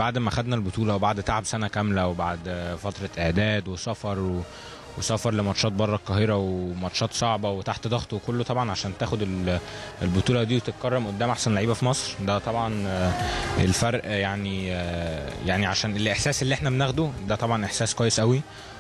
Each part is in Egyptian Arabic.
بعد ما خدنا البطوله وبعد تعب سنه كامله وبعد فتره اعداد وسفر و... وسفر لماتشات بره القاهره وماتشات صعبه وتحت ضغط وكله طبعا عشان تاخد ال- البطوله دي وتتكرم قدام احسن لعيبه في مصر ده طبعا آه، الفرق يعني آه، يعني عشان الاحساس اللي احنا بناخده ده طبعا احساس كويس قوي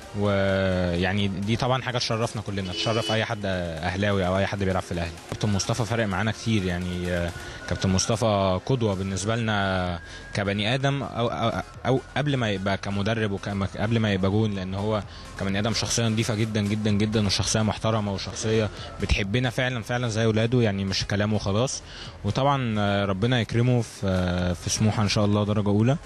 ويعني دي طبعا حاجه تشرفنا كلنا تشرف اي حد اهلاوي او اي حد بيلعب في الاهلي كابتن مصطفى فرق معانا كتير يعني آه، كابتن مصطفى قدوه بالنسبه لنا كبني ادم او او, أو قبل ما يبقى كمدرب وقبل ما يبقى جون لان هو كبني ادم شخصيه نظيفه جدا جدا جدا وشخصيه محترمه وشخصيه بتحبنا فعلا فعلا زي اولاده يعني مش كلامه خلاص وطبعا آه، ربنا يكرمه في آه، في سموحه ان شاء الله درجه اولى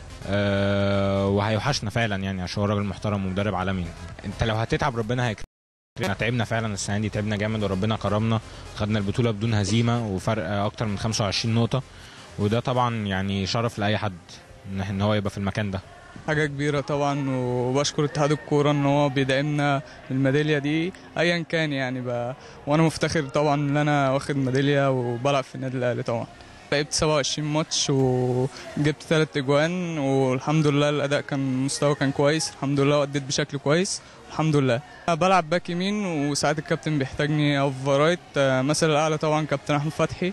آه، وهيوحشنا فعلا يعني عشان هو راجل محترم ومدرب عالمي انت لو هتتعب ربنا هيكرمك احنا تعبنا فعلا السنه دي تعبنا جامد وربنا كرمنا خدنا البطوله بدون هزيمه وفرق اكتر من 25 نقطه وده طبعا يعني شرف لاي حد ان إن هو يبقى في المكان ده حاجة كبيرة طبعا وبشكر اتحاد الكورة ان هو بيدعمنا الميدالية دي ايا كان يعني بقى وانا مفتخر طبعا ان انا واخد ميدالية وبلعب في النادي الاهلي طبعا لعبت 27 ماتش وجبت ثلاث اجوان والحمد لله الاداء كان مستوى كان كويس الحمد لله واديت بشكل كويس الحمد لله أنا بلعب باك يمين وساعات الكابتن بيحتاجني اوف رايت آه، مثل الاعلى طبعا كابتن احمد فتحي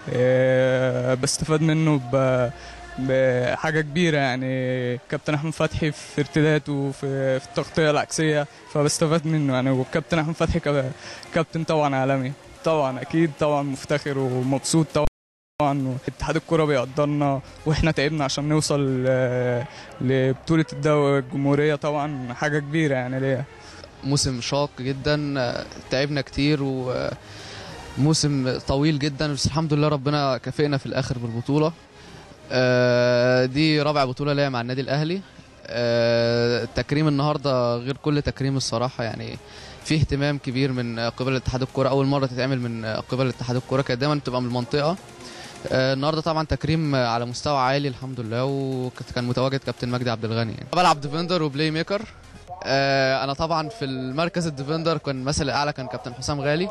آه، بستفاد منه ب بحاجة كبيرة يعني كابتن أحمد فتحي في ارتداده وفي في التغطية العكسية فبستفاد منه يعني والكابتن أحمد فتحي كا- كابتن طبعا عالمي طبعا أكيد طبعا مفتخر ومبسوط طبعا اتحاد الكرة بيقدرنا واحنا تعبنا عشان نوصل آه، لبطولة الدوري الجمهورية طبعا حاجة كبيرة يعني ليا موسم شاق جدا آه، تعبنا كتير وموسم طويل جدا بس الحمد لله ربنا كافئنا في الاخر بالبطوله آه، دي رابع بطوله ليا مع النادي الاهلي آه، التكريم النهارده غير كل تكريم الصراحه يعني في اهتمام كبير من قبل اتحاد الكوره اول مره تتعمل من قبل اتحاد الكوره كانت دايما بتبقى من المنطقه آه، النهارده طبعا تكريم على مستوى عالي الحمد لله وكان متواجد كابتن مجدي عبد الغني يعني. بلعب ديفندر وبلاي ميكر آه، انا طبعا في المركز الديفندر كان مثل الاعلى كان كابتن حسام غالي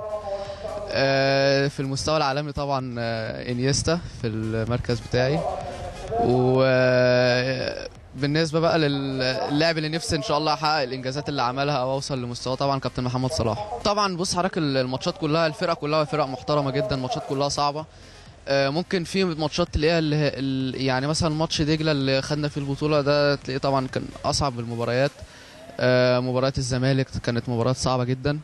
آه، في المستوى العالمي طبعا آه، انيستا في المركز بتاعي وبالنسبه بقى للاعب اللي نفسي ان شاء الله احقق الانجازات اللي عملها او اوصل لمستوى طبعا كابتن محمد صلاح طبعا بص حضرتك الماتشات كلها الفرقه كلها فرق محترمه جدا الماتشات كلها صعبه آه، ممكن في ماتشات تلاقيها اللي هي- ال- يعني مثلا ماتش دجله اللي خدنا فيه البطوله ده تلاقيه طبعا كان اصعب المباريات آه، مباريات الزمالك كانت مباريات صعبه جدا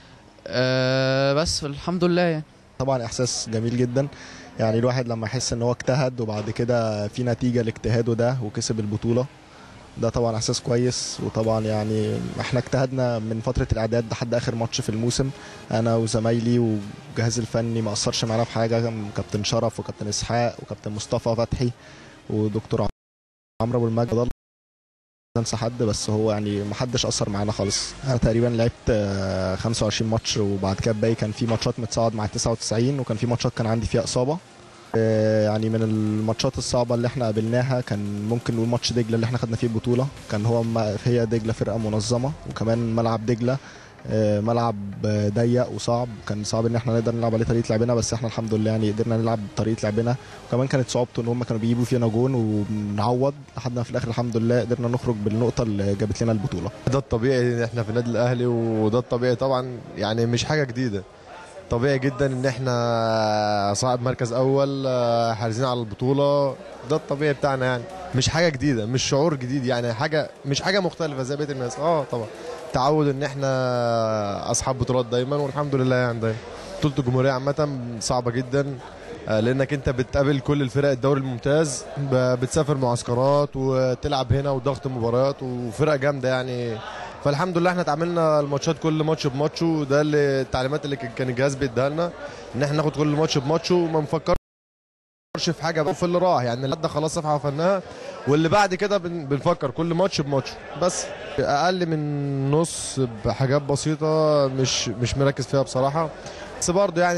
آه، بس الحمد لله يعني طبعا احساس جميل جدا يعني الواحد لما يحس ان هو اجتهد وبعد كده في نتيجه لاجتهاده ده وكسب البطوله ده طبعا احساس كويس وطبعا يعني احنا اجتهدنا من فتره الاعداد لحد اخر ماتش في الموسم انا وزمايلي والجهاز الفني ما قصرش معانا في حاجه كابتن شرف وكابتن اسحاق وكابتن مصطفى فتحي ودكتور عمرو ابو المجد الله انسى حد بس هو يعني ما حدش اثر معانا خالص انا تقريبا لعبت آه، 25 ماتش وبعد كده باقي كان في ماتشات متصاعد مع 99 وكان في ماتشات كان عندي فيها اصابه آه، يعني من الماتشات الصعبه اللي احنا قابلناها كان ممكن نقول ماتش دجله اللي احنا خدنا فيه البطوله كان هو ما- هي دجله فرقه منظمه وكمان ملعب دجله آه، ملعب آه، ضيق وصعب كان صعب ان احنا نقدر نلعب عليه طريقه لعبنا بس احنا الحمد لله يعني قدرنا نلعب بطريقه لعبنا وكمان كانت صعوبته ان هم كانوا بيجيبوا فينا جون وبنعوض لحد ما في الاخر الحمد لله قدرنا نخرج بالنقطه اللي جابت لنا البطوله ده الطبيعي ان احنا في النادي الاهلي وده الطبيعي طبعا يعني مش حاجه جديده طبيعي جدا ان احنا صاحب مركز اول آه، حارسين على البطوله ده الطبيعي بتاعنا يعني مش حاجه جديده مش شعور جديد يعني حاجه مش حاجه مختلفه زي بقيه الناس اه طبعا تعود ان احنا اصحاب بطولات دايما والحمد لله يعني دايما بطوله الجمهوريه عامه صعبه جدا آه، لانك انت بتقابل كل الفرق الدوري الممتاز ب- بتسافر معسكرات وتلعب هنا وضغط مباريات وفرقه جامده يعني فالحمد لله احنا اتعاملنا الماتشات كل ماتش بماتشه وده اللي التعليمات اللي كان الجهاز بيديها لنا ان احنا ناخد كل ماتش بماتشه وما نفكرش في حاجه بقى في اللي راح يعني اللي عدى خلاص صفحه وفناها واللي بعد كده بن- بنفكر كل ماتش بماتشه بس اقل من نص بحاجات بسيطه مش مش مركز فيها بصراحه بس برضه يعني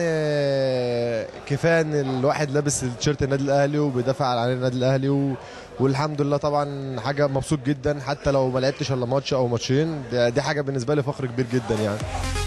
كفايه ان الواحد لابس التيشيرت النادي الاهلي وبيدافع عن النادي الاهلي و... والحمد لله طبعا حاجه مبسوط جدا حتى لو ما لعبتش الا ماتش او ماتشين دي دي حاجه بالنسبه لي فخر كبير جدا يعني